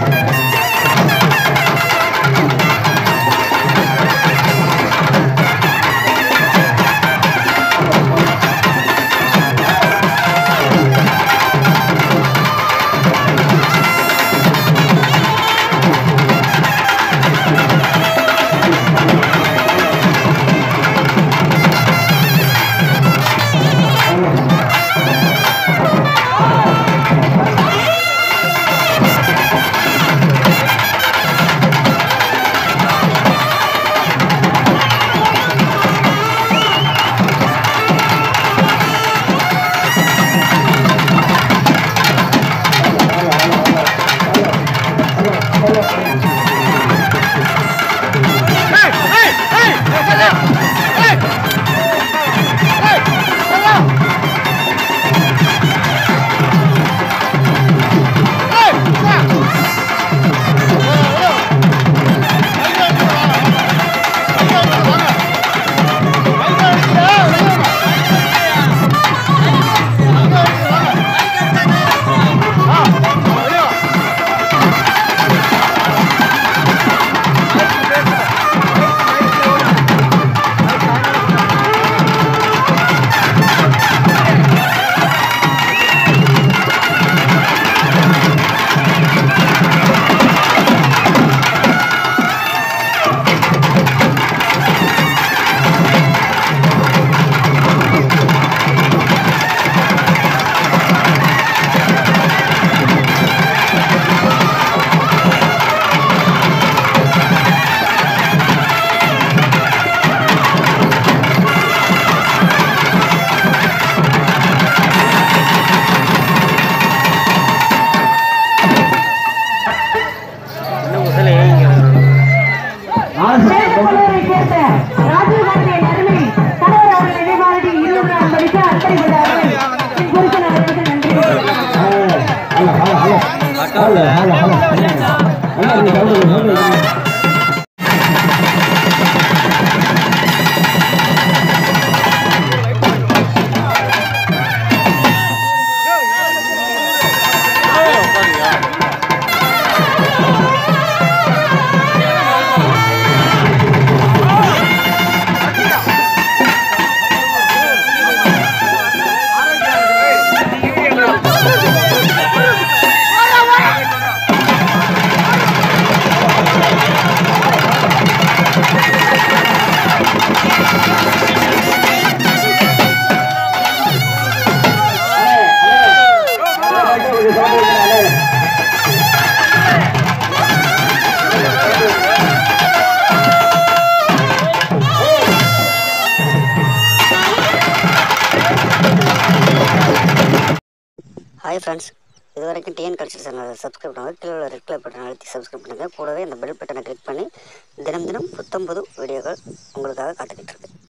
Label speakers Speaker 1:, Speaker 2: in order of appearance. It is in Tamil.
Speaker 1: மேலப்பள்ளூரை சேர்ந்த ராஜீவ்காந்தியின் அருமை தலைவர் அவர்கள் நினைவாளி இருபது நாள் படித்து அர்ப்பணிப்பட்டார்கள் என் புருஷன் அவர்களுக்கு நன்றி
Speaker 2: ஹாய் ஃப்ரெண்ட்ஸ் இது வரைக்கும் டிஎன் கல்ச்சர் சேனலை சப்ஸ்கிரைப் பண்ணுங்கள் கீழே உள்ள ரெட் கலர் பட்டன் அழுத்தி சப்ஸ்கிரைப் பண்ணுங்கள் கூடவே இந்த பெல் பட்டனை கிளிக் பண்ணி தினம் தினம் புத்தம் புது வீடியோக்கள் உங்களுக்காக காத்துக்கிட்டு இருக்கு